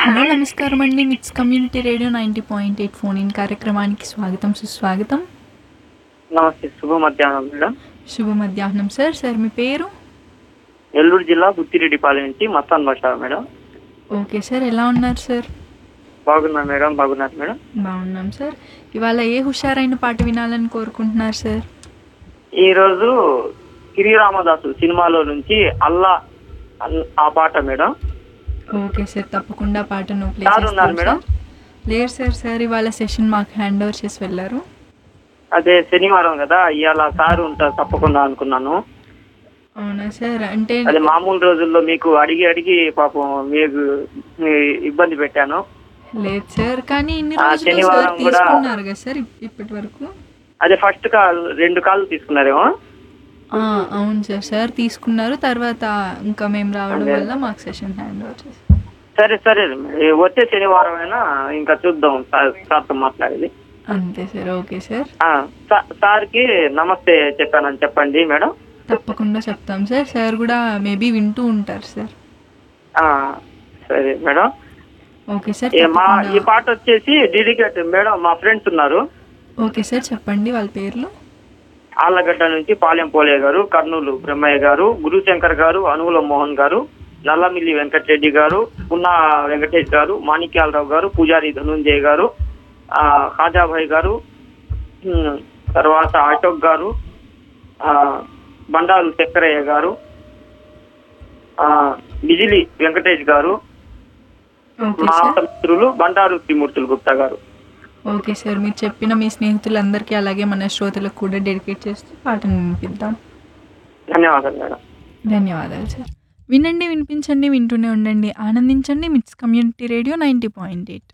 Hello నమస్కారం అండి MITS community radio ninety point eight phone in కార్యక్రమానికి స్వాగతం సుస్వాగతం నమస్తే శుభ మధ్యాహ్నం మేడం శుభ మధ్యాహ్నం సార్ సార్ మీ పేరు నెల్లూరు జిల్లా బుత్తిరెడ్డిపాలెం నుంచి మస్తాన్ భాష మేడం ఓకే సార్ ఎలా ఉన్నారు సార్ బాగున్నా మేడం బాగున్నారు మేడం బాగున్నాం సార్ ఇవాళ ఏ హుషారైన పాట వినాలని కోరుకుంటున్నారు సార్ ఈరోజు గిరిరామదాసు సినిమాలో నుంచి అల్లా అల్- ఆ పాట మేడం ఓకే సార్ తప్పకుండా పాటను ప్లే సార్ ఉన్నారు మేడం? లేరు సార్ సార్ ఇవాళ సెషన్ మాకు హ్యాండ్ ఓవర్ చేసి వెళ్ళారు అదే శనివారం కదా ఇవాళ సార్ ఉంటారు తప్పకుండా అనుకున్నాను అవునా సార్ అంటే అదే మామూలు రోజుల్లో మీకు అడిగి అడిగి పాపం మీకు మీ ఇబ్బంది పెట్టాను లేదు సార్ కానీ ఇన్ని ఆ, రోజులు సార్ శనివారం కూడా- తీసుకున్నారు కదా సార్ ఇప్- ఇప్పటి వరకు అదే ఫస్ట్ కాల్ రెండు కాళ్ళు తీసుకున్నారేమో ఆ, అవును సార్ సార్ తీసుకున్నారు తర్వాత ఇంకా మేము రావడం అదే. వల్ల మాకు సెషన్ హ్యాండ్ ఓవర్ చేశారు సరే సరే ఏ వచ్చే శనివారం అయినా ఇంకా చూద్దాం సార్ సార్తో మాట్లాడేది అంతే సార్ ఓకే సార్ ఆ, సా- సార్కి నమస్తే చెప్పానని చెప్పండి మేడం తప్పకుండా చెప్తాం సార్ సార్ కూడా మేబీ వింటూ ఉంటారు సార్ ఆ, సరే మేడం ఓకే సార్ ఏ, మా ఈ తప్పకుండా. పాట వచ్చేసి డెడికేట్ మేడం మా ఫ్రెండ్స్ ఉన్నారు ఓకే సార్ చెప్పండి వాళ్ళ పేర్లు ఆళ్ళగడ్డ నుంచి పాలెం పోలే గారు కర్నూలు బ్రహ్మయ్య గారు గురుశంకర్ గారు అనుగుల మోహన్ గారు నల్లమిల్లి వెంకటరెడ్డి గారు పున్నా వెంకటేష్ గారు మాణిక్యాలరావు గారు పూజారి ధనుంజయ్ గారు ఆ, ఖాజాభాయ్ గారు ఉమ్, తర్వాత అశోక్ గారు ఆ, బండారు చక్రయ్య గారు ఆ, బిజిలి వెంకటేష్ గారు ఓకే మా సార్ ఆప్త మిత్రులు బండారు త్రిమూర్తులు గుప్తా గారు ఓకే సార్ మీరు చెప్పిన మీ స్నేహితులందరికీ అలాగే మన శ్రోతలకు కూడా డెడికేట్ చేస్తూ పాటను వినిపిద్దాం ధన్యవాదాలు మేడం ధన్యవాదాలు సార్ వినండి వినిపించండి వింటూనే ఉండండి ఆనందించండి MITS community radio ninety point eight